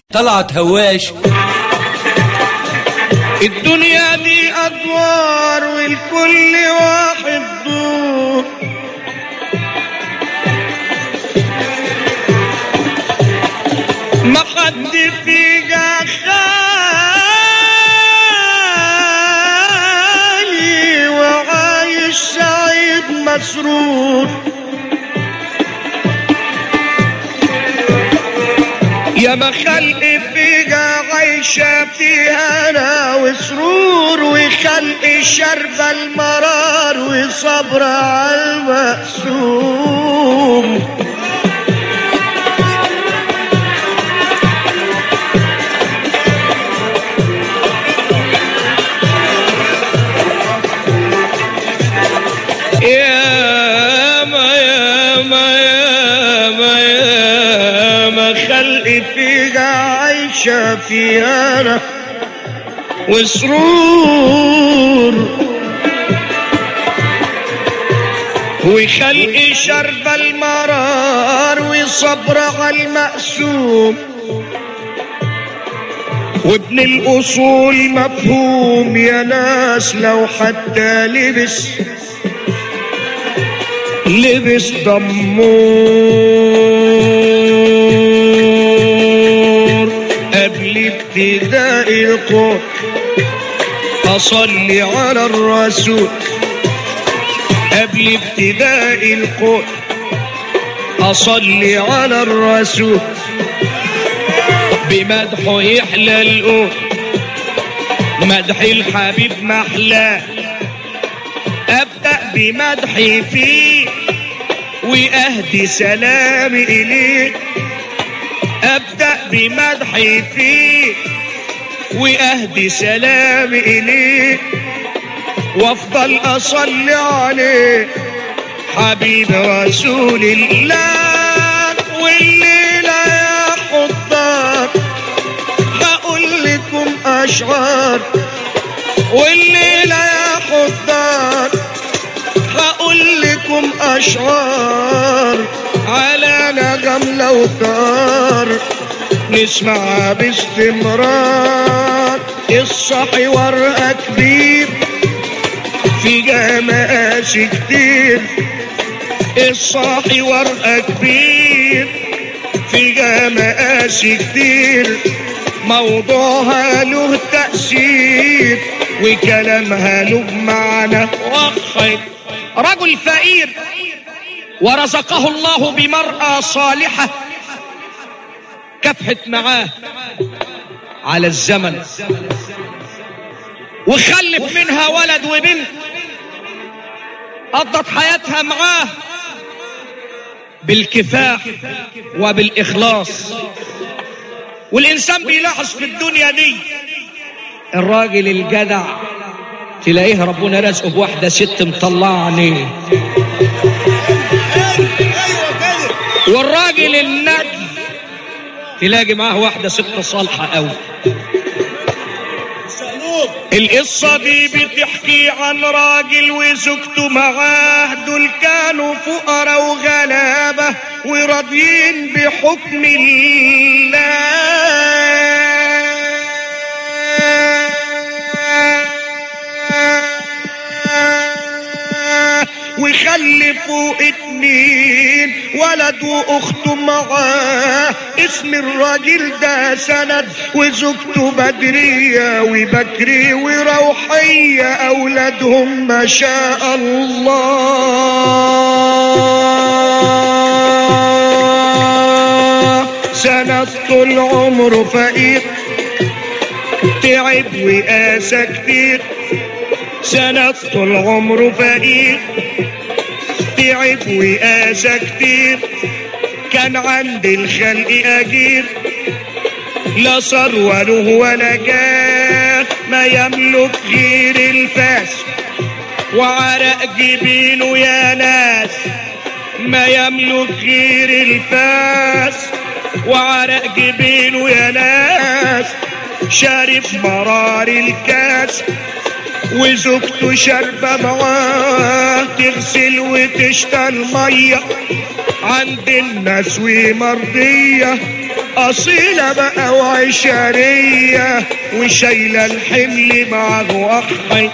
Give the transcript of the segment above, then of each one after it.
طلعت هواش الدنيا دي أدوار والكل واحد دور ما حد فيها خالي وعايش سعيد مسرور يا ما خلق فيها عايشة فيها أنا وسرور وخلق شرب المرار وصبر على المقسوم يا ما يا ما يا ما يا ما خلق فيها عايشة فيها أنا وسرور وخلق شرب المرار وصبر على المقسوم وابن الأصول مفهوم يا ناس لو حتى لبس لبس ضمور قبل ابتداء القول أصلي على الرسول قبل ابتداء القول أصلي على الرسول بمدحه يحلى القول مدح الحبيب محلاه أبدأ بمدحي فيه وأهدي سلامي إليه أبدأ بمدحي فيه وأهدي سلامي إليه وأفضل أصلي عليه حبيب رسول الله والليلة يا حضار هقول لكم أشعار والليلة يا حضار هقول لكم أشعار على نغم لو طار نسمع باستمرار الصحي ورقة كبير في مقاسي كتير الصاحي ورقة كبير في مقاسي كتير موضوعها له تأثير وكلامها له معنى واحد رجل فقير ورزقه الله بمرأة صالحة كفحت معاه على الزمن وخلف منها ولد وبنت قضت حياتها معاه بالكفاح وبالإخلاص والإنسان بيلاحظ في الدنيا دي الراجل الجدع تلاقيه ربنا رزقه بواحدة ست مطلعة عينيه والراجل الندل تلاقي معاه واحدة ست صالحة قوي القصة دي بتحكي عن راجل وزوجته معاه دول كانوا فقراء وغلابة وراضيين بحكم الله وخلفوا اتنين ولد واخته معاه اسم الراجل ده سند وزوجته بدرية وبكري وروحية اولادهم ما شاء الله سند طول عمره فقير تعب وقاسى كتير سند طول عمره فقير تعب وقاسى كتير كان عند الخلق أجير لا ثروة له ولا جاه ما يملك غير الفاس وعرق جبينه يا ناس ما يملك غير الفاس وعرق جبينه يا ناس شارب مرار الكاس وزوجته شاربة معاه تغسل وتشتى المية عند الناس ومرضية أصيلة بقى وعشرية وشايلة الحمل معاه وأخي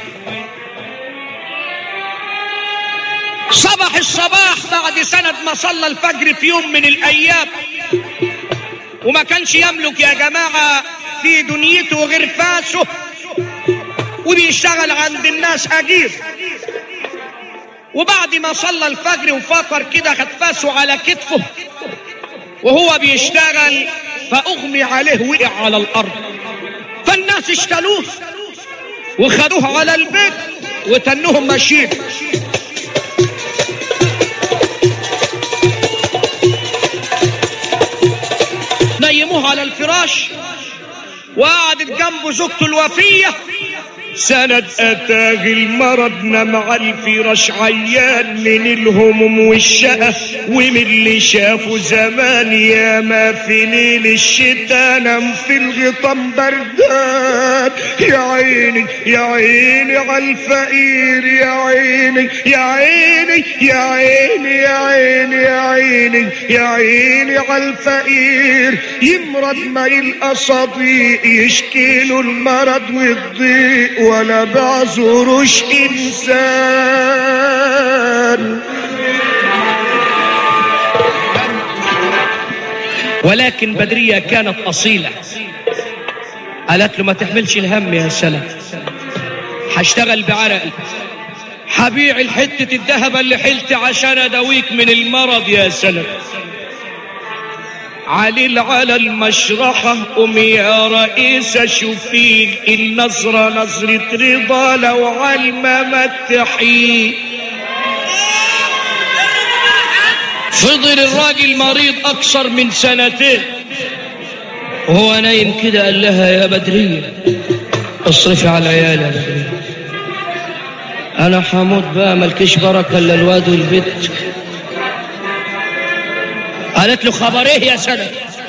صبح الصباح بعد سنة ما صلى الفجر في يوم من الأيام وما كانش يملك يا جماعة في دنيته غير فاسه وبيشتغل عند الناس أجير وبعد ما صلى الفجر وفكر كده خد فاسه على كتفه وهو بيشتغل فأغمي عليه وقع على الأرض فالناس اشتلوه وخدوه على البيت وتنهم ماشيين نيموه على الفراش وقعدت جنبه زوجته الوفية سند أتاه المرض نام على الفراش عيان من الهموم والشقة ومن اللي شافه زمان يا ما في ليل الشتاء نام في الغطام بردان يا عيني يا عيني على الفقير يا عيني يا عيني يا عيني يا عيني يا عيني يا عيني على الفقير يمرض ما يلقى صديق يشكيله المرض والضيق ولا بعذروش انسان ولكن بدرية كانت أصيلة قالت له ما تحملش الهم يا سلام هشتغل بعرقي هبيع الحتة الذهب اللي حلت عشان أداويك من المرض يا سلام علي على المشرحة قوم يا رئيس شوفي النظرة نظرة رضا لو علمة ما تحيي فضل الراجل مريض أكثر من سنتين وهو نايم كده قال لها يا بدرية اصرفي على العيال يا بدرية أنا حموت بقى ملكش بركة إلا الواد والبت قالت له خبر ايه يا سنة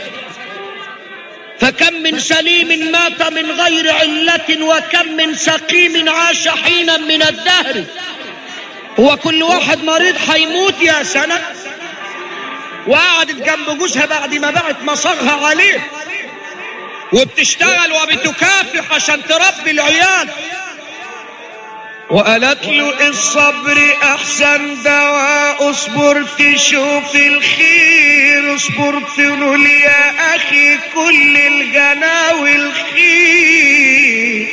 فكم من سليم مات من غير علة وكم من سقيم عاش حينا من الدهر هو كل واحد مريض هيموت يا سنة وقعدت جنب جوزها بعد ما بعت مصاغها عليه وبتشتغل وبتكافح عشان تربي العيال وقالت له الصبر احسن دواء اصبر تشوف الخير اصبر تنول يا اخي كل الجناوي الخير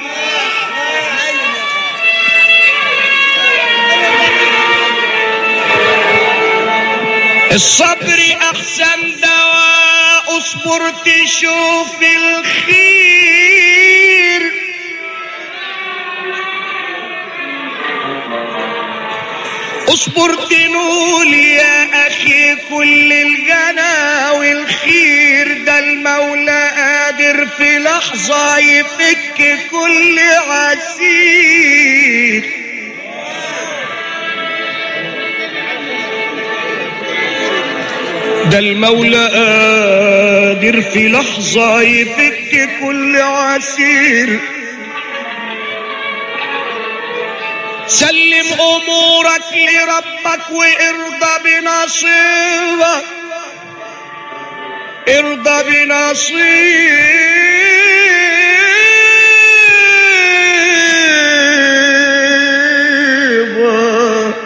الصبر احسن دواء اصبر تشوف الخير اصبر تنول يا اخي كل الجنا والخير ده المولى قادر في لحظة يفك كل عسير ده المولى قادر في لحظة يفك كل عسير سلم امورك لربك وارضى بنصيبك ارضى بنصيبك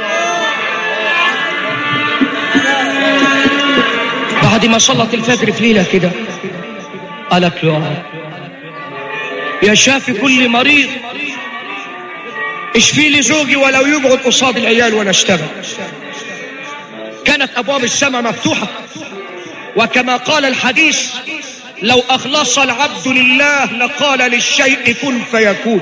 بعد ما صلت الفجر في ليلة كده قالت له آه. يا شافي كل مريض اشفي لي زوجي ولو يقعد قصاد العيال وانا اشتغل كانت ابواب السماء مفتوحه وكما قال الحديث لو اخلص العبد لله لقال للشيء كن فيكون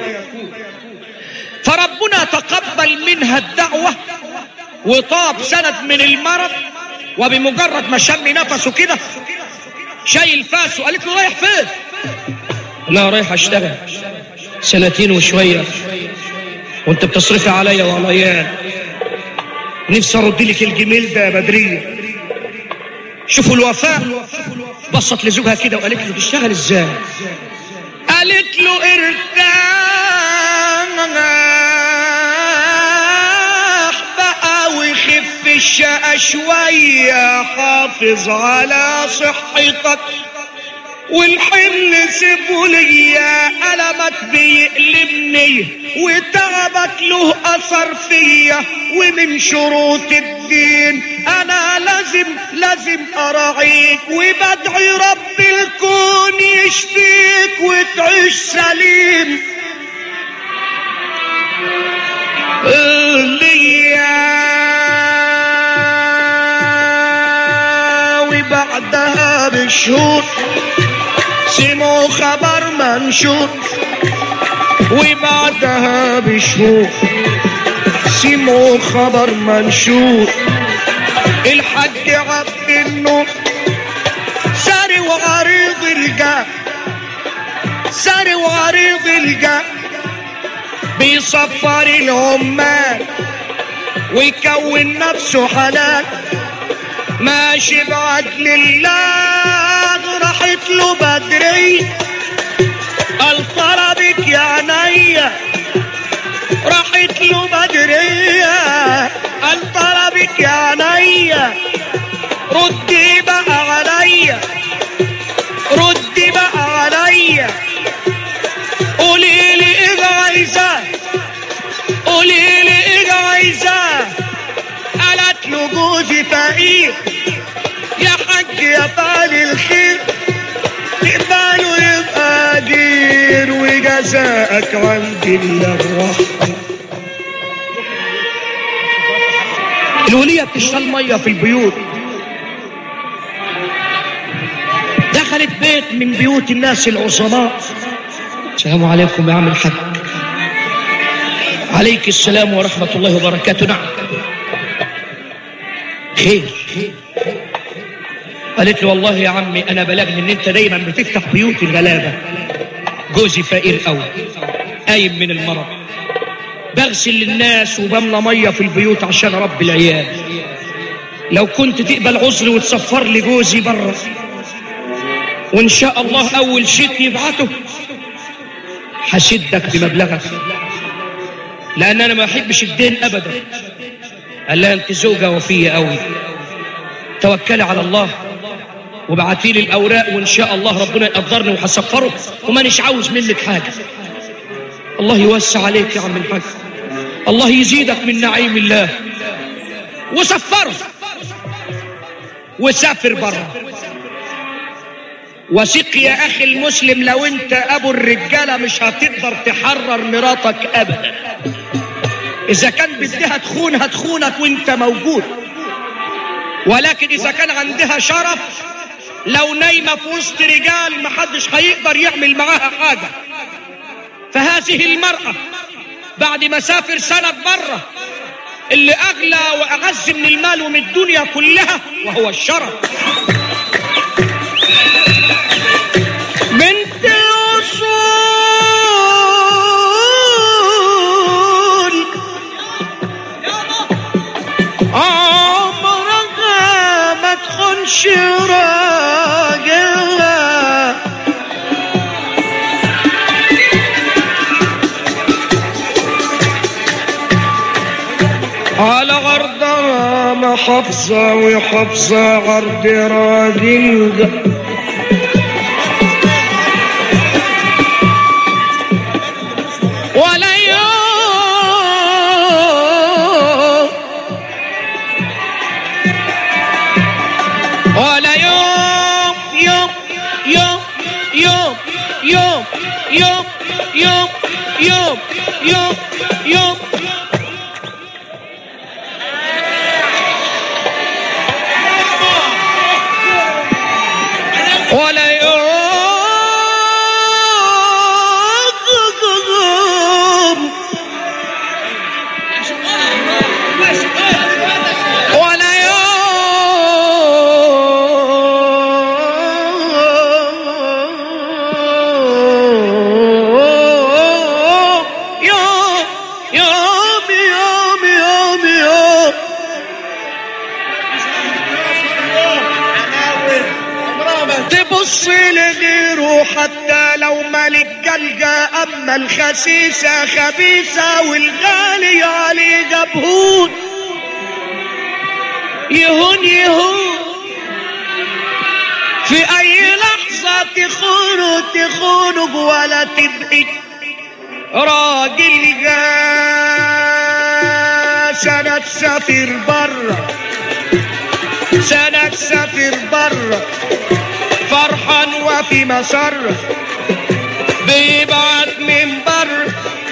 فربنا تقبل منها الدعوه وطاب سند من المرض وبمجرد ما شم نفسه كده شايل فاسه قالت له رايح فين لا رايح اشتغل سنتين وشويه وانت بتصرفي عليا وعلى عيال نفسي ارد لك الجميل ده يا بدريه شوفوا الوفاء بصت لزوجها كده وقالت له تشتغل ازاي قالت له ارتاح بقى وخف الشقى شوية حافظ على صحتك والحمل سيبه ليا ألمك بيقلبني وتعبك له أثر فيا ومن شروط الدين أنا لازم لازم أراعيك وبدعي رب الكون يشفيك وتعيش سليم ليا وبعدها بشهور سمعوا خبر منشور وبعدها بشهور سمعوا خبر منشور الحاج عبد النور ساري وعريض الجاه ساري وعريض الجاه بيصفر العمال ويكون نفسه حلال ماشي بعدل الله راحت له بدري قال طلبك يا عينيا راحت له بدرية قال طلبك يا عينيا ردي بقى عليا ردي بقى عليا قولي لي ايه عايزاه قولي لي ايه عايزاه قالت له جوزي فقير يا حاج يا فعل الخير تقبله يبقى دير وجزاءك عند الله الرحمة الولية بتشتغل مية في البيوت دخلت بيت من بيوت الناس العظماء السلام عليكم يا عم الحاج عليك السلام ورحمة الله وبركاته نعم خير قالت له والله يا عمي انا بلغني ان انت دايما بتفتح بيوت الغلابة جوزي فقير قوي قايم من المرض بغسل للناس وبملى ميه في البيوت عشان اربي العيال لو كنت تقبل عذري وتسفر لي جوزي بره وان شاء الله اول شيك يبعته هشدك بمبلغك لان انا ما بحبش الدين ابدا قال لها انت زوجه وفيه قوي توكلي على الله وبعتي لي الاوراق وان شاء الله ربنا يقدرني وهسفره ومانيش عاوز منك حاجه الله يوسع عليك يا عم الحاج الله يزيدك من نعيم الله وسفره وسافر بره وثق يا اخي المسلم لو انت ابو الرجاله مش هتقدر تحرر مراتك ابدا اذا كان بدها تخون هتخونك وانت موجود ولكن اذا كان عندها شرف لو نايمه في وسط رجال محدش هيقدر يعمل معاها حاجه فهذه المرأة بعد ما سافر سنة بره اللي أغلى وأعز من المال ومن الدنيا كلها وهو الشرف بنت الأصول عمرها ما تخونش راجلها على عرضها محافظة وحافظة عرض راجل ولا يوم ولا يوم يوم يوم يوم يوم يوم يوم يوم يوم يوم ولا يوم ولا يوم يوم يوم يوم يوم تبص لغيره حتى لو ملك جلجة أما الخسيسة خبيثة والغالي عليه جبهون يهون يهون في أي لحظة تخونوا تخونوا ولا تبقي راجل جا سنة سافر برا سنة سافر برا فرحان وفي مسر بيبعت من بر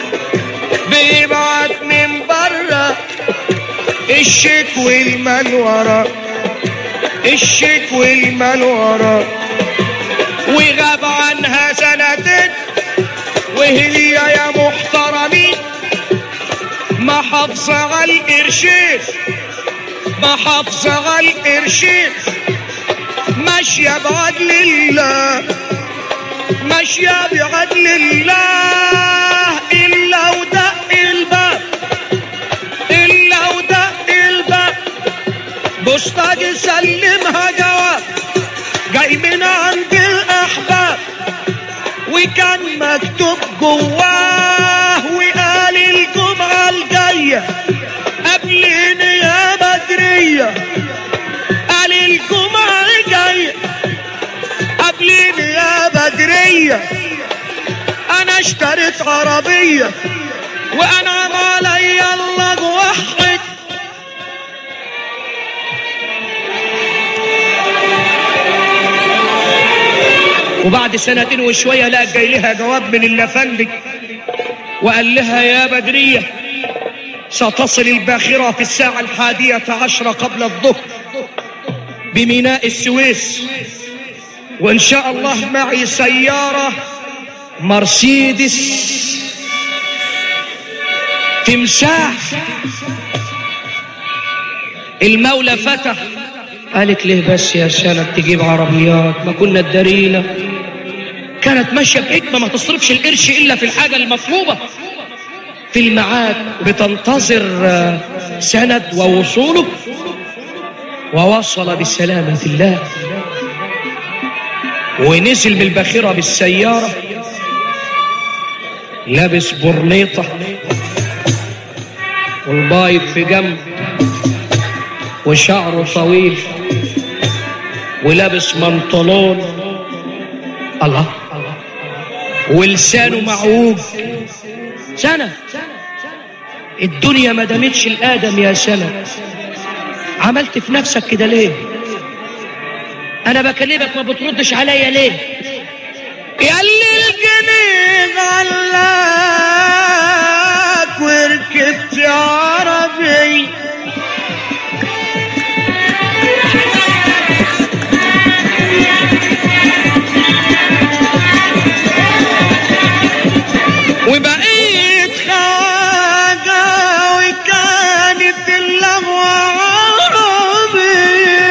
بيبعت من برا الشيك والمال ورا الشيك والمال ورا وغاب عنها سنتين وهي يا محترمين محافظة على القرشين محافظة على القرشين ماشية بعدل الله ماشية بعدل الله إلا ودق الباب إلا ودق الباب بوسطة سلمها جواب جاي من عند الأحباب وكان مكتوب جواه وقال الجمعة الجاية قبل يا بدرية قال الجمعة الجاية قبل يا بدرية أنا اشتريت عربية وأنعم علي الله وحد وبعد سنتين وشوية لقى جاي لها جواب من اللفندق وقال لها يا بدرية ستصل الباخرة في الساعة الحادية عشرة قبل الظهر بميناء السويس وإن شاء الله معي سيارة مرسيدس تمساح المولى فتح قالت ليه بس يا سنة تجيب عربيات ما كنا ادارينا كانت ماشية بحكمة ما تصرفش القرش إلا في الحاجة المطلوبة في الميعاد بتنتظر آه، سند ووصوله ووصل بسلامة الله ونزل من الباخرة بالسيارة لابس برنيطة والبايض في جنب وشعره طويل ولابس منطلون الله ولسانه معوج سنة الدنيا ما دامتش الآدم يا سنة عملت في نفسك كده ليه أنا بكلمك ما بتردش عليا ليه ياللي الجنين غلاك وركبت عربي وبقيت خواجة وكانت اللغوة عربية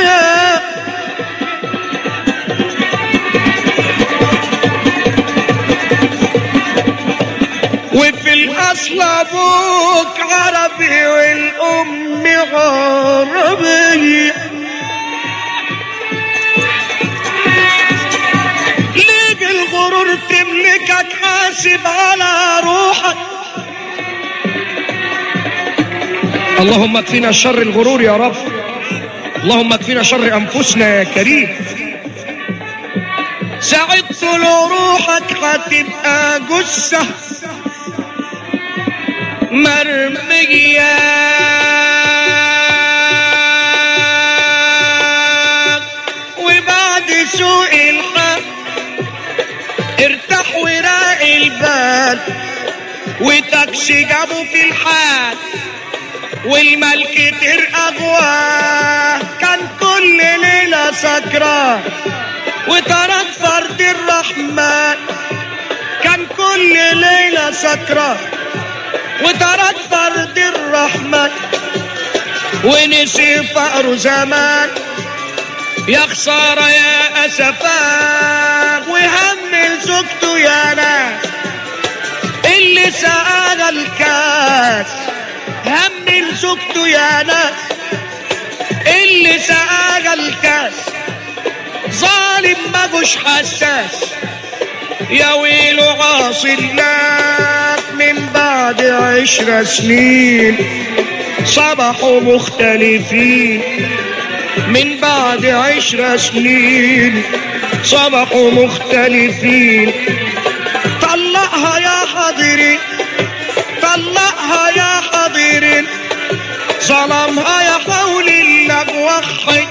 وفي الأصل أبوك عربي والأم عربية ليه الغرور تملكك حاسب على روحك اللهم اكفينا شر الغرور يا رب اللهم اكفينا شر انفسنا يا كريم ساعدت لو روحك هتبقى جثة مرمية وبعد سوء الحق ارتاح وراقي البال وتاكسي جابوا في الحال والملك ترقى جواه كان كل ليلة سكران وترك فرد الرحمن كان كل ليلة سكران وترك فرد الرحمن ونسي فقره زمان يا خسارة يا أسفان وهم زوجته يا ناس اللي سقاها الكاس هم زوجته يا ناس اللي سقاها الكاس ظالم مجوش حساس يا ويل عاصر لك من بعد عشر سنين صبحوا مختلفين من بعد عشر سنين صبحوا مختلفين طلقها يا حضري طلقها يا حضري ظلمها يا حول الله وحي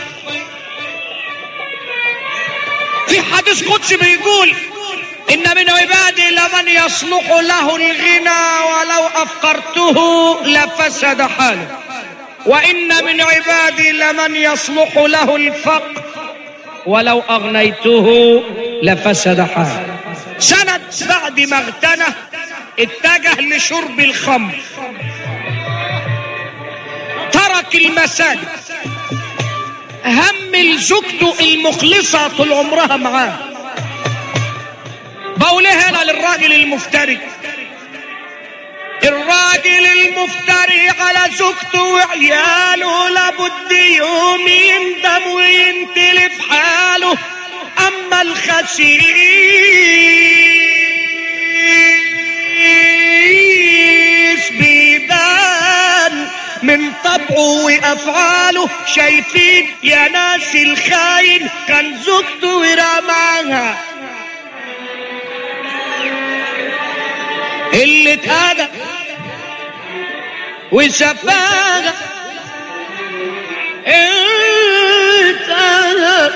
في حديث قدسي بيقول إن من عبادي لمن يصلح له الغنى ولو أفقرته لفسد حاله وإن من عبادي لمن يصلح له الفقر ولو أغنيته لفسد حاله سنة بعد ما اغتنى اتجه لشرب الخمر ترك المساجد هم زوجته المخلصة طول عمرها معاه بقولها هنا للراجل المفتري الراجل المفتري على زوجته وعياله لابد يوم يندم وينتلف حاله اما الخسيس بيبان من طبعه وافعاله شايفين يا ناس الخاين كان زوجته ورماها اللي اتهدى وسفاها اتهدى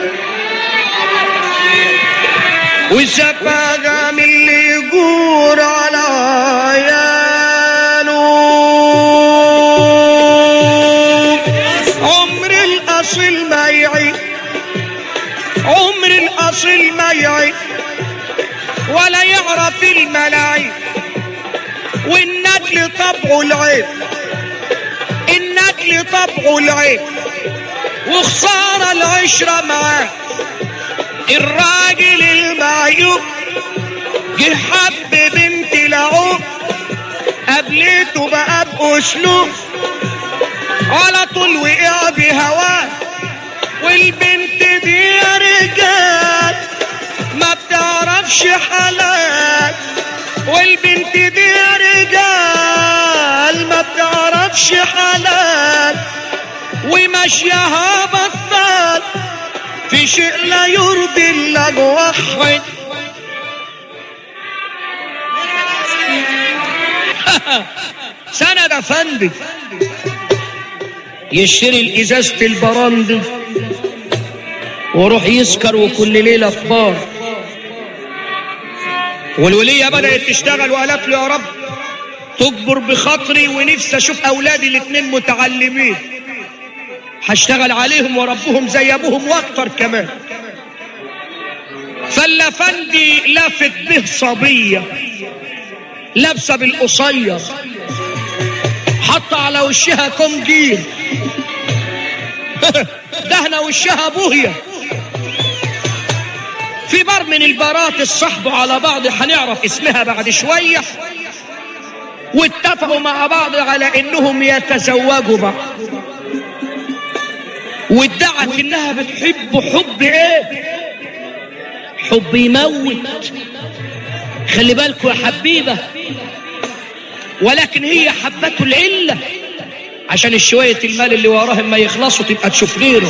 وسفاها من اللي يجور على عياله عمر الاصل ما يعيش عمر الاصل ما يعيش ولا يعرف الملاعين والنجل طبعه العيب النجل طبعه العيب وخسارة العشرة معاه الراجل المعيوب جه حب بنت لعوب قابلته بقى بأسلوب على طول وقع بهواه والبنت دي يا رجال ما بتعرفش حلال والبنت دي يا رجال ما بتعرفش حلال ومشيها بطال في شيء لا يرضي الله وحد سند افندي يشتري الازازة البراندي وروح يسكر وكل ليلة في بار والولية بدأت تشتغل وقالت له يا رب تكبر بخاطري ونفسي اشوف اولادي الاتنين متعلمين هشتغل عليهم وربهم زي ابوهم واكتر كمان فالافندي لافت به صبية لابسة بالقصير حط على وشها كم جيل دهنة وشها بوهيه في بار من البارات الصحب على بعض هنعرف اسمها بعد شوية واتفقوا مع بعض على انهم يتزوجوا بعض وادعت انها بتحب حب ايه حب يموت خلي بالكوا يا حبيبة ولكن هي حبته العلة عشان الشوية المال اللي وراهم ما يخلصوا تبقى تشوف غيره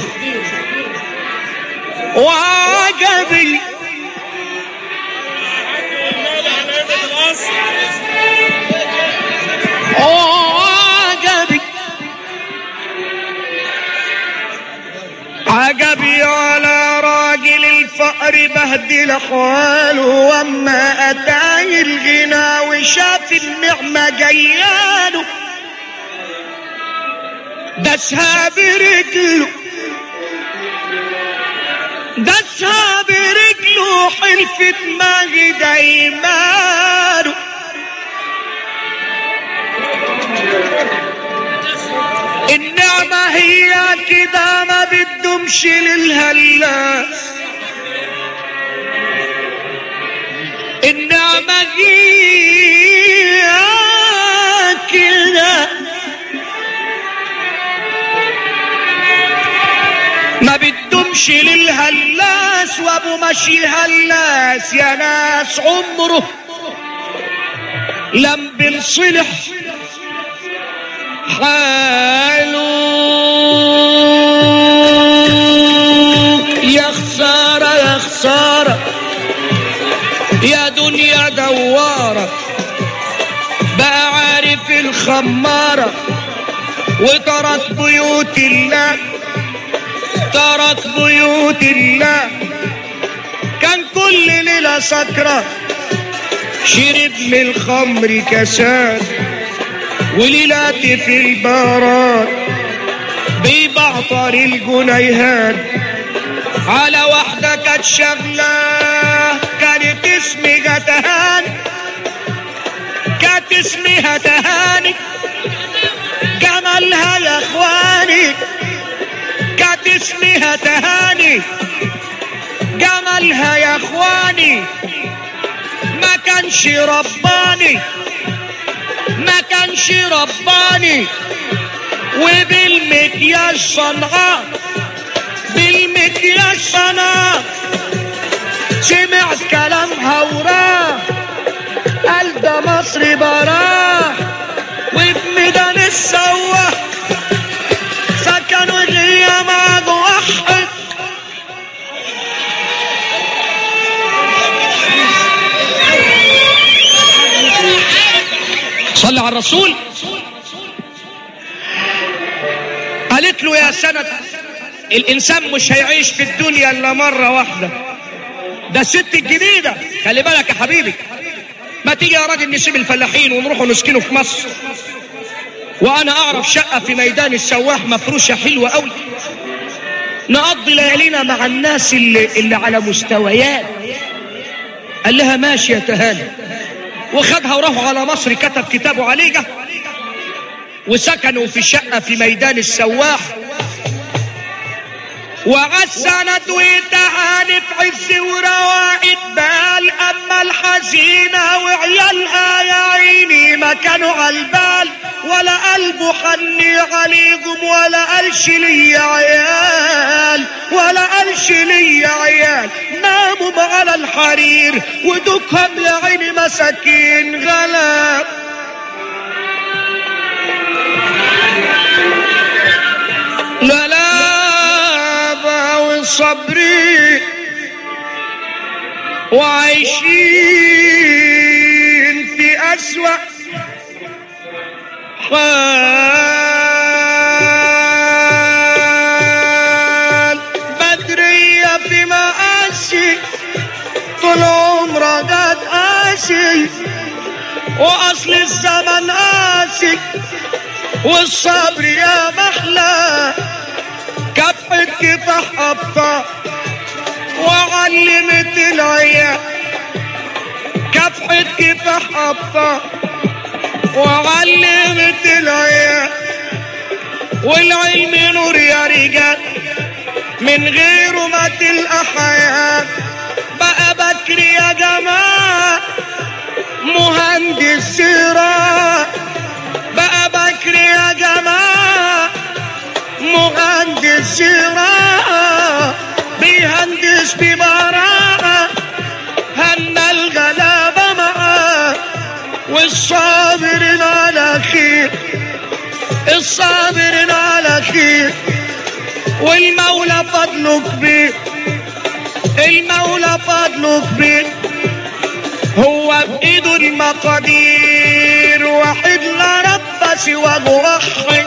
وعجبي عجبي عجبي على راجل الفقر بهدل احواله واما اتاه الغنى وشاف النعمه جياله دسها برجله دسها برجله حلفت دماغي دايمانه النعمة هي كده ما بتدومش للهلاس النعمة هي كده ما بتدومش للهلاس وابو مشي هلاس يا ناس عمره لم بنصلح حاله يا خسارة يا خسارة يا دنيا دوارة بقى عارف الخمارة وترك بيوت الله ترك بيوت الله كان كل ليلة سكرة شرب من الخمر كاسات وليلات في البارات بيبعطر الجنيهات على واحدة كانت شغلة كانت اسمها تهاني كانت اسمها تهاني جمالها يا اخواني كانت اسمها تهاني جمالها يا اخواني ما كانش رباني ما كانش رباني وبالمكياج صنعاء بالمكياج صنعاء سمع كلامها وراه قال ده مصر براه وفي ميدان السواح سكنوا هي مع واحد صلى على الرسول قالت له يا سند الانسان مش هيعيش في الدنيا الا مره واحده ده ست الجديده خلي بالك يا حبيبي ما تيجي يا راجل نسيب الفلاحين ونروحوا نسكنوا في مصر وانا اعرف شقه في ميدان السواح مفروشه حلوه قوي نقضي ليالينا مع الناس اللي, اللي على مستويات قال لها ماشي يا تهاني وخدها وراحوا على مصر كتب كتابه عليها وسكنوا في شقة في ميدان السواح وعسنت وتهاني في عز ورواقد بال اما الحزينة وعيالها يا عيني ما كانوا عالبال ولا قلبه حني عليكم ولا قالش لي عيال ولا قالش لي عيال ناموا على الحرير ودكهم يا عيني مساكين غلاب لا لا باوي صبري وعايشين في أسوأ حال بدرية في مآسي طول عمرها قد قاسي وأصل الزمن قاسي والصبر يا محلى كفت كفاح أبطال وعلمت العيال كفحت كفاح أبطال وعلمت العيال والعلم نور يا رجال من غيره ما تلقى حياة بقى بكر يا جماعة مهندس زراعة بقى بكر يا جماعة مهندس زراعة بيهندس ببراعة هنا الغلابة معاه والصابرين على خير الصابرين على خير والمولى فضله كبير المولى فضله كبير هو بإيده المقادير واحد لا رب سواه واحد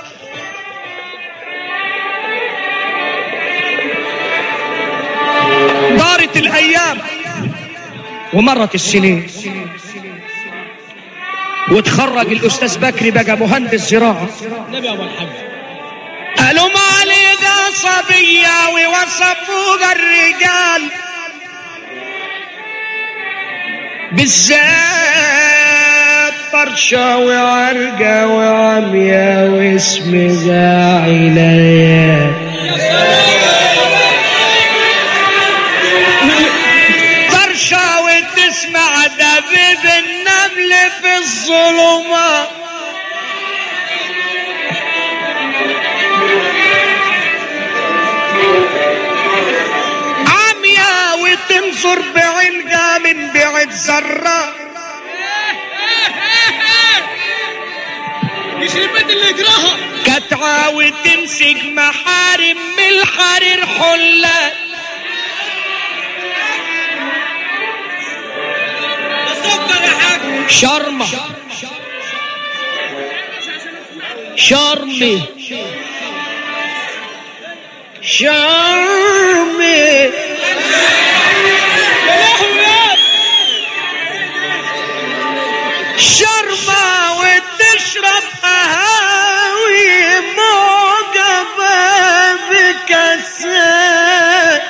دارت الأيام ومرت السنين وتخرج الأستاذ بكري بقى مهندس زراعة نبي ابو الحاج قالوا ما عليك صبية ووصفوها الرجال بالذات طرشة وعرقة وعمية واسم زاعلية طرشة وتسمع دبيب النمل في الظلمات تنظر بعينها من بعد ذرة يشرب بيت اللي يجراها كتعاود تمسك محارم من الحرير حلات تصدق يا حاج شرمة شرمي شرمي شرمة وتشرب قهاوي معجبة بكاسات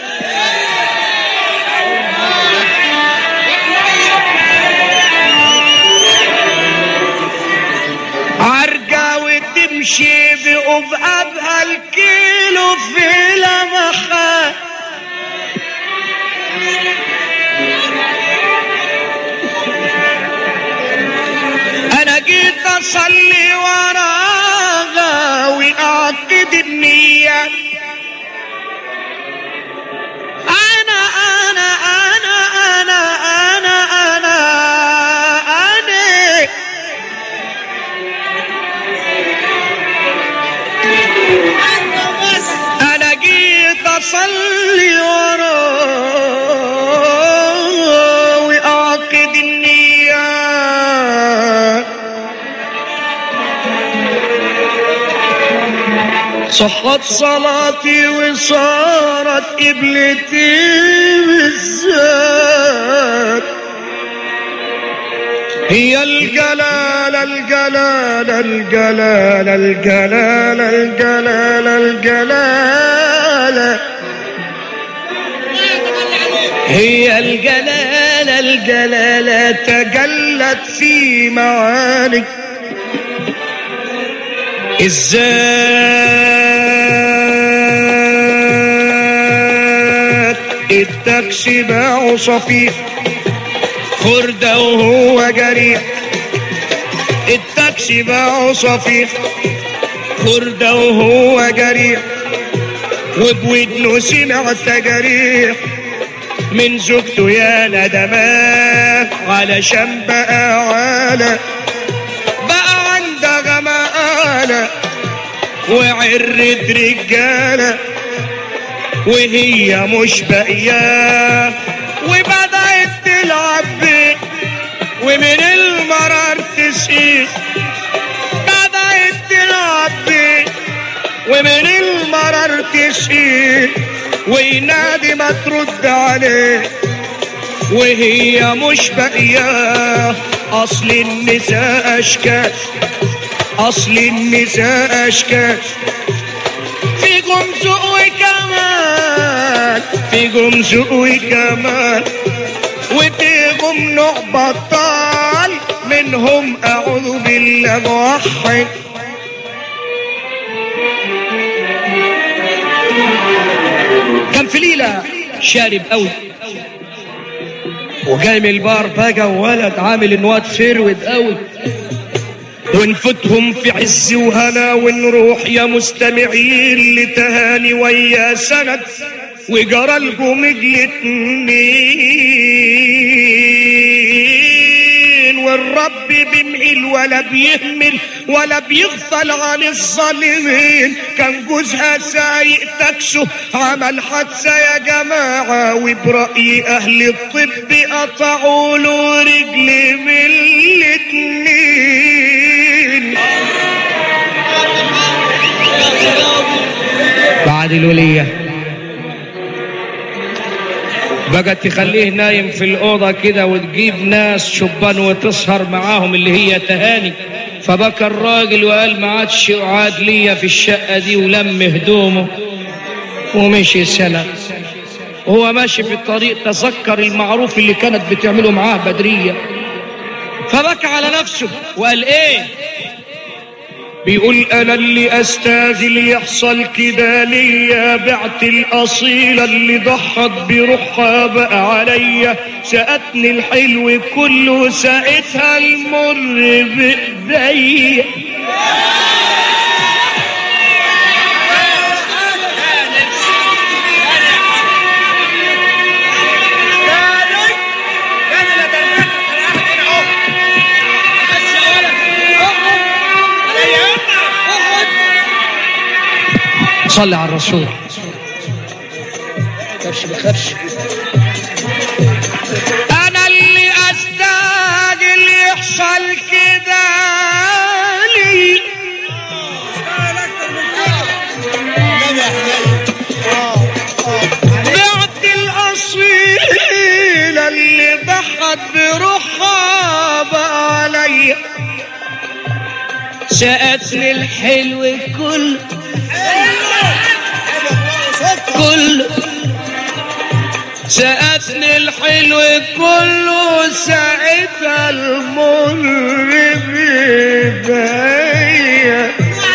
عرقة وتمشي بقبقبها الكيلو في لمخات انا جيت اصلي وراها واعقد النية انا انا انا انا انا انا انا انا جيت اصلي وراه واعقد النيات صحت صلاتي وصارت قبلتي بالذات هي الجلال الجلال الجلال الجلال الجلال الجلال هي الجلال الجلال تجلت في معاني الذات التاكسي باعه صفيح خردة وهو جريح التاكسي باعه صفيح خردة وهو جريح وبودنه سمع تجاريح من زوجته يا ندمات علشان بقى عالة بقى عندها مقالة وعرت رجالة وهي مش باقية وبدأت تلعب بيه ومن المرار تسقيه بدأت تلعب بيه ومن المرار تسقيه وينادي ما ترد عليه وهي مش باقية أصل النساء أشكال أصل النساء أشكال في جمزق وكمال في جمزق وكمال وفيهم نوع بطال منهم أعوذ بالله موحد كان في ليلة شارب قوي وجاي من البار بقى ولد عامل انواد فرود قوي ونفوتهم في عز وهنا ونروح يا مستمعين لتهاني ويا سند وجرى لكم الاتنين والرب بيمهل ولا بيهمل ولا بيغفل عن الظالمين كان جوزها سايق تاكسو عمل حادثة يا جماعة وبرأي أهل الطب قطعوا له رجل من الاتنين بعد الولية بقت تخليه نايم في الأوضة كده وتجيب ناس شبان وتسهر معاهم اللي هي تهاني فبكى الراجل وقال ما عادش يقعد ليا في الشقة دي ولم هدومه ومشي سنة وهو ماشي في الطريق تذكر المعروف اللي كانت بتعمله معاه بدرية فبكى على نفسه وقال ايه بيقول انا اللي استاذل يحصل كده ليا بعت الاصيله اللي ضحت بروحها بقى عليا سقتني الحلو كله سقتها المر بايديا صلي على الرسول كرش بخرش انا اللي استاجل يحصل كده لي بعت الاصيل اللي ضحت بروحها بقى عليا سأتني الحلو كله كله سأتني الحلو كله ساعتها المر بيديا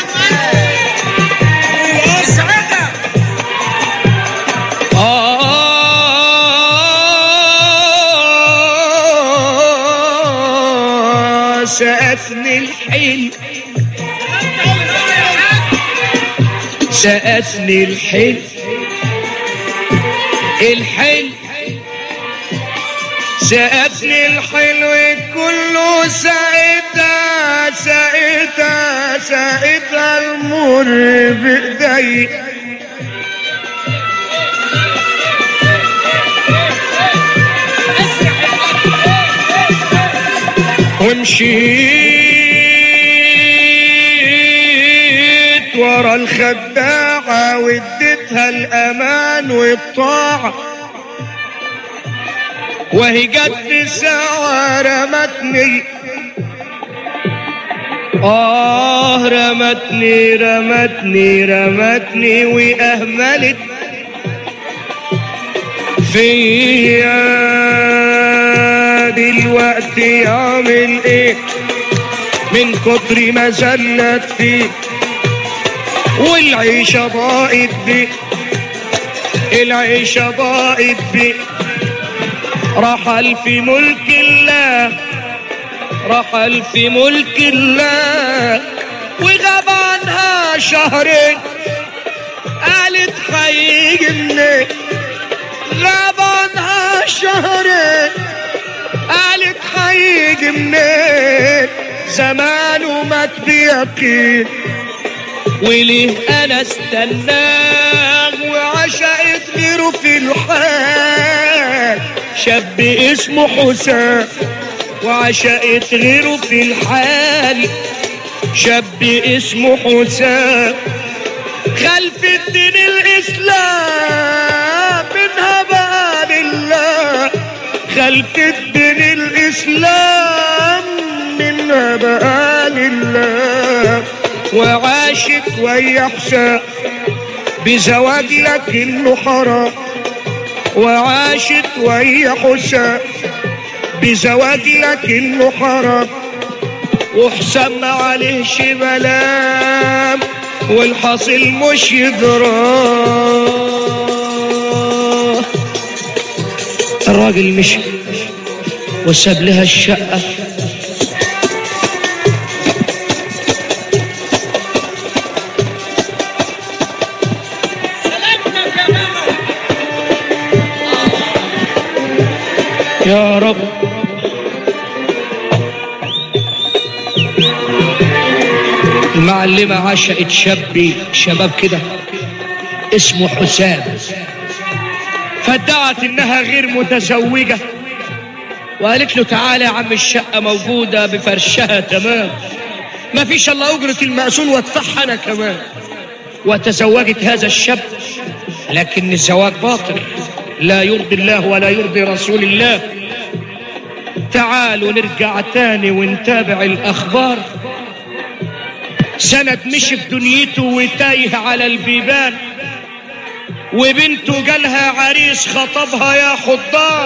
آه سأتني الحلو سأتني الحلو الحلو سأتني الحلو كله ساعتها ساعتها ساعتها المر بإيدي ومشيت ورا الخداعة واديتها الأمان والطاعة وهي جت ساعة رمتني آه رمتني رمتني رمتني وأهملت فيا دلوقتي أعمل إيه من كتر ما زلت فيه والعيشة ضاقت بي العيشة ضاقت بي رحل في ملك الله رحل في ملك الله وغاب عنها شهرين قالت هيجي منين غاب عنها شهرين قالت هيجي منين زمانه مات بيقين وليه انا استناه وعشقت غيره في الحال شاب اسمه حسام وعشقت غيره في الحال شاب اسمه حسام خلف الدين الاسلام منها بقى لله خلف الدين الاسلام منها بقى لله وعاشت ويا حسام بزواج لكنه حرام وعاشت ويا حسام بزواج لكنه حرام وحسام ما عليهش بلام والحاصل مش يدراه الراجل مشي وساب لها الشقة يا رب المعلمة عشقت شابي شباب كده اسمه حسام فادعت انها غير متزوجة وقالت له تعالى يا عم الشقة موجودة بفرشها تمام ما فيش الا اجرة المأذون وادفعها انا كمان وتزوجت هذا الشاب لكن الزواج باطل لا يرضي الله ولا يرضي رسول الله تعالوا نرجع تاني ونتابع الاخبار سند مشي في دنيته وتايه على البيبان وبنته جالها عريس خطبها يا خضار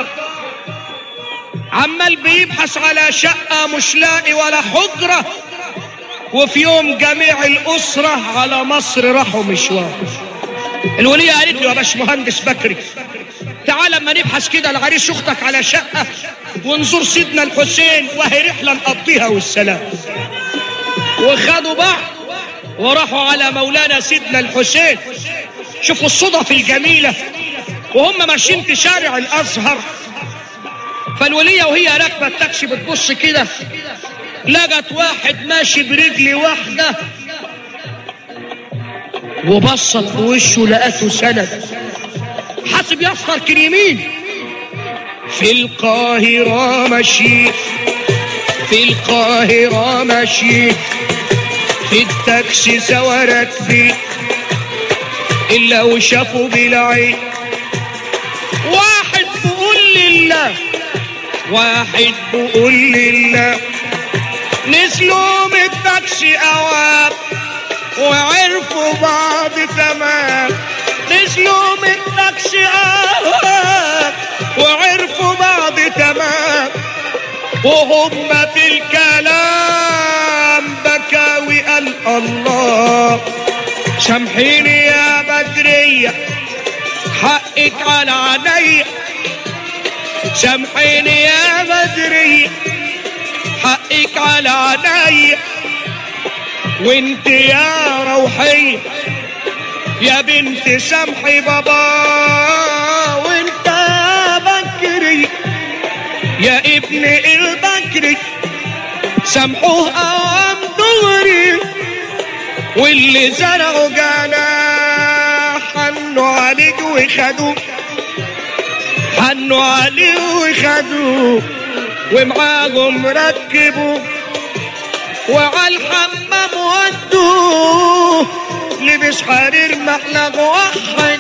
عمال بيبحث على شقة مش لاقي ولا حجرة وفي يوم جميع الأسرة على مصر راحوا مشوار الولية قالت له يا باشمهندس بكري تعال اما نبحث كده لعريس اختك على شقة ونزور سيدنا الحسين وهي رحلة نقضيها والسلام وخدوا بعض وراحوا على مولانا سيدنا الحسين شوفوا الصدف الجميلة وهم ماشيين في شارع الأزهر فالولية وهي راكبة التاكسي بتبص كده لقت واحد ماشي برجل واحدة وبصت في وشه لقته سند حاسب يسطر كان يمين في القاهرة مشي في القاهرة مشي في التاكسي سوا راكبين إلا وشافوا بالعين واحد بيقول لله واحد بيقول لله نزلوا من التاكسي أوام وعرفوا بعض تمام نزلوا من التاكسي أوام وعرفوا بعض تمام وهم في الكلام بكى وقال الله سامحيني يا بدرية حقك على عينيا سامحيني يا بدرية حقك على عينيا وانت يا روحية يا بنت سامحي بابا وانت يا بكري يا ابن البكري سامحوه اوام دغري واللي زرعوا جناح حنوا عليك وخدوه حنوا عليه وخدوه ومعاهم ركبوا وعلى الحمام ودوه لبس حرير محلق وحد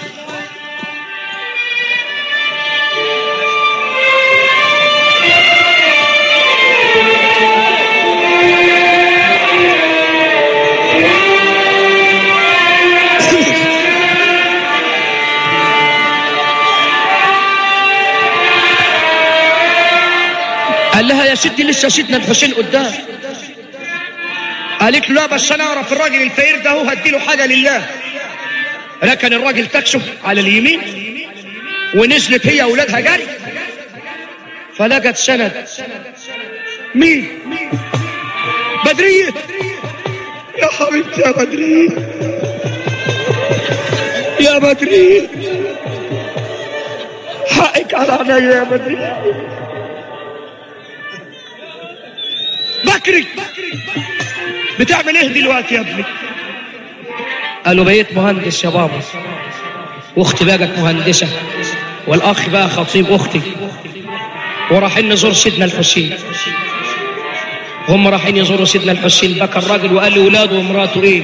قال لها يا ستي لسه سيدنا الحسين قدام قالت له لا بس انا اعرف الراجل الفقير ده هو هديله حاجه لله ركن الراجل تاكسه على اليمين ونزلت هي واولادها جري فلقت سند مين بدريه يا حبيبتي يا بدرية يا بدرية حقك على عينيا يا بدرية بكري بتعمل ايه دلوقتي يا ابني قالوا بقيت مهندس يا بابا واختي بقت مهندسه والاخ بقى خطيب اختي ورايحين نزور سيدنا الحسين هم رايحين يزوروا سيدنا الحسين بكى الراجل وقال لاولاده ومراته ايه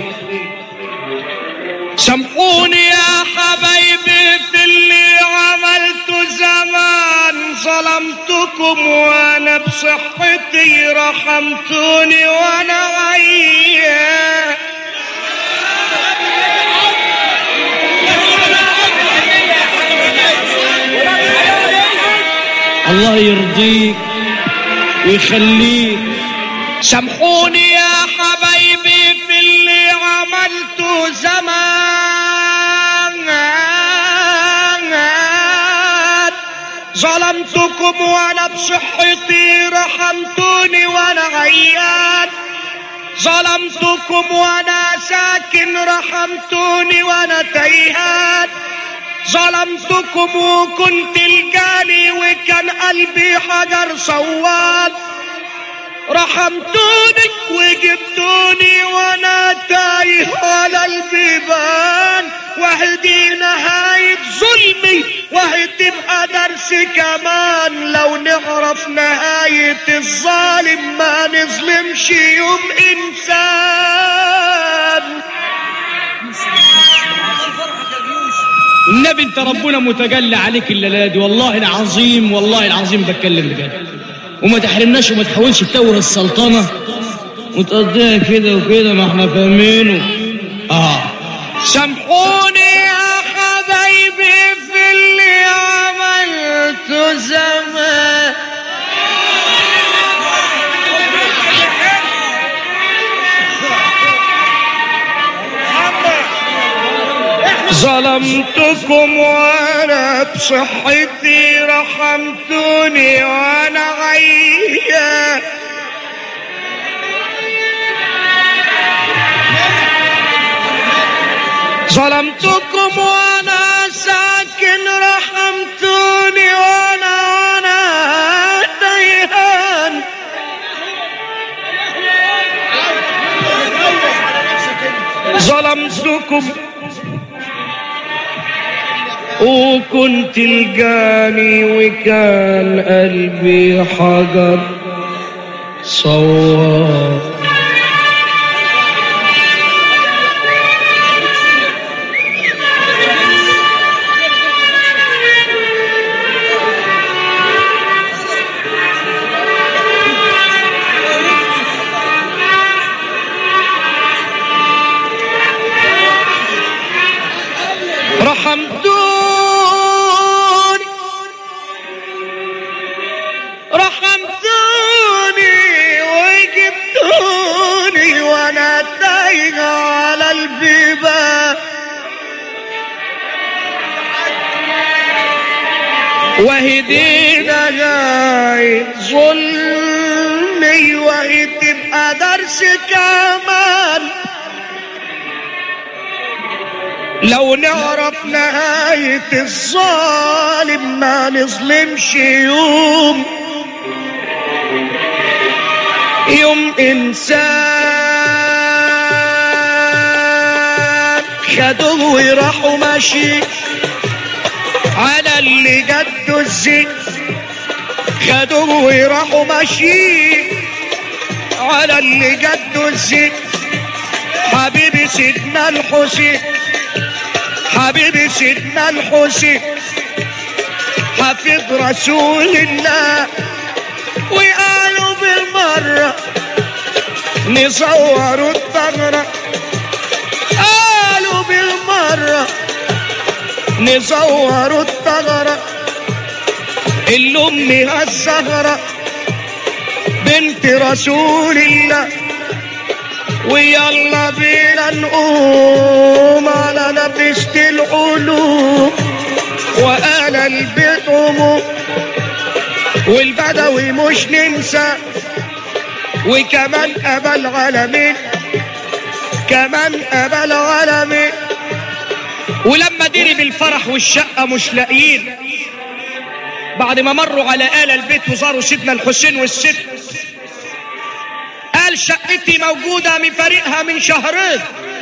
سامحوني يا حبايبي في اللي عملته زمان ظلمتكم وانا بصحتي رحمتوني وانا عيان الله يرضيك ويخليك سامحوني يا حبايبي في اللي عملته زمان ظلمتكم وانا بصحتي رحمتوني وانا عيان ظلمتكم وانا ساكن رحمتوني وانا تيهان ظلمتكم وكنت الجاني وكان قلبي حجر صوان رحمتوني وجبتوني وانا تايه على البيبان وهدي نهاية ظلمي وهي تبقى درس كمان لو نعرف نهاية الظالم ما نظلمش يوم انسان النبي انت ربنا متجلى عليك الليله دي والله العظيم والله العظيم بتكلم بجد وما تحرمناش وما تحاولش تتوه السلطنه وتقضيها كده وكده ما احنا فاهمينه اه سامحوني يا حبايبي في اللي عملته زمان ظلمتكم وانا بصحتي رحمتوني وانا عيان ظلمتكم وانا ساكن رحمتوني وانا وانا تيهان ظلمتكم وكنت الجاني وكان قلبي حجر صواب رحمتوني رحمتوني وجبتوني وانا تايه على البيبان وهدينا جاي ظلمي وهي تبقى درس كمان لو نعرف نهاية الظالم ما نظلمش يوم يوم إنسان خدوه وراحوا ماشي على اللي جده الزين خدوه وراحوا ماشي على اللي جده الزين حبيبي سيدنا الحسين حبيبي سيدنا الحسين حفظ رسول الله وقالوا بالمرة نصوروا الثغرة قالوا بالمرة نصوروا الثغرة اللي أمها الزهرة بنت رسول الله ويلا بينا نقوم على نبشة العلوم وآل البيت أمه والبدوي مش ننسى وكمان أبا العالمين كمان أبا العالمين ولما درب الفرح والشقة مش لاقيين بعد ما مروا على آل البيت وزاروا سيدنا الحسين والست قال شقتي موجودة مفارقها من شهرين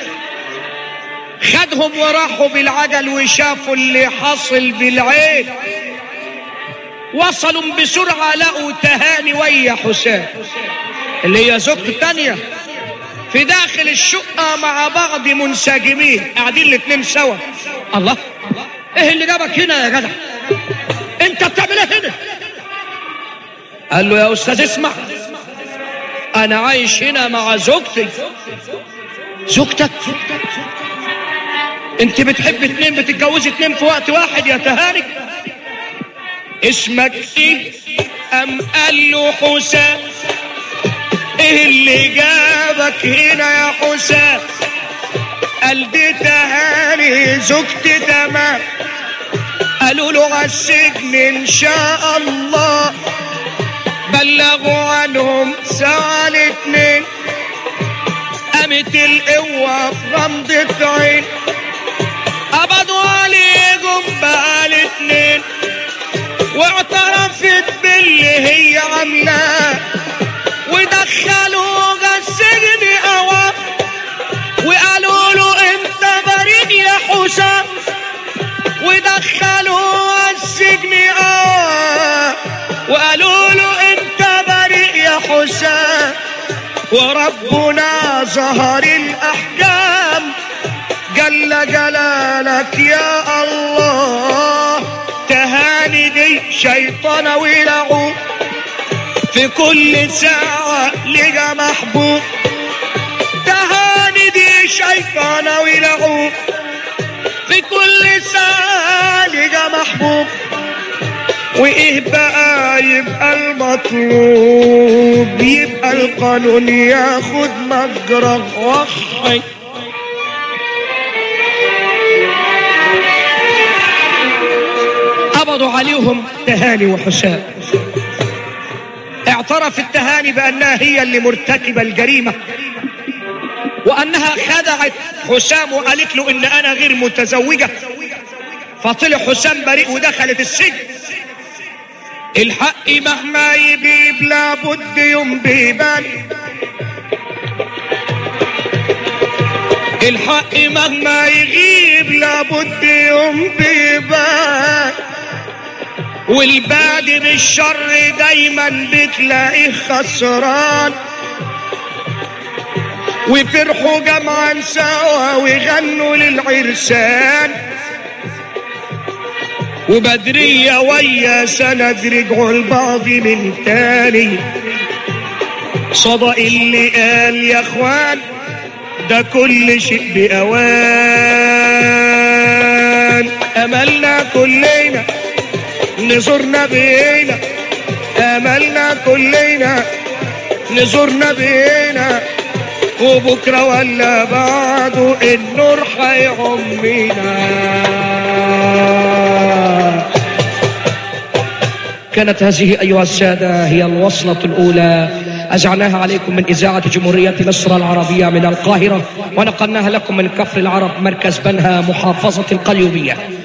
خدهم وراحوا بالعجل وشافوا اللي حصل بالعين وصلوا بسرعة لقوا تهاني ويا حسام اللي هي زوجته التانية في داخل الشقة مع بعض منسجمين قاعدين الاتنين سوا الله ايه اللي جابك هنا يا جدع انت بتعمل ايه هنا قال له يا استاذ اسمع انا عايش هنا مع زوجتي زوجتك انت بتحب اتنين بتتجوزي اتنين في وقت واحد يا تهاني اسمك ايه ام قال له حسام ايه اللي جابك هنا يا حسام قال دي تهاني زوجتي تمام قالوا له عالسجن ان شاء الله بلغوا عنهم ساعة الاتنين قامت القوة في غمضة عين قبضوا عليهم بقى الاتنين واعترفت باللي هي عاملاه ودخلوها السجن اوام وقالوا له انت بريء يا حسام ودخلوها السجن اوام وقالوا له انت بريء يا حسام وربنا ظهر الاحكام جل جلالك يا الله تهاني دي شيطانة ولعوب في كل ساعة لقى محبوب تهاني دي شيطانة ولعوب في كل ساعة لقى محبوب وايه بقى يبقى المطلوب يبقى القانون ياخد مجرى وحي قبضوا عليهم تهاني وحسام اعترف التهاني بانها هي اللي مرتكبه الجريمه وانها خدعت حسام وقالت له ان انا غير متزوجه فطلع حسام بريء ودخلت السجن الحق مهما يجيب لابد يوم بيبان الحق مهما يغيب لابد يوم بيبان والبعد بالشر دايما بتلاقيه خسران وفرحوا جمعا سوا ويغنوا للعرسان وبدرية ويا سند رجعوا لبعض من تاني صدق اللي قال يا اخوان ده كل شيء بأوان أملنا كلنا نزور نبينا أملنا كلنا نزور نبينا وبكرة ولا بعده النور هيعمينا كانت هذه أيها السادة هي الوصلة الأولى أزعناها عليكم من إذاعة جمهورية مصر العربية من القاهرة ونقلناها لكم من كفر العرب مركز بنها محافظة القليوبية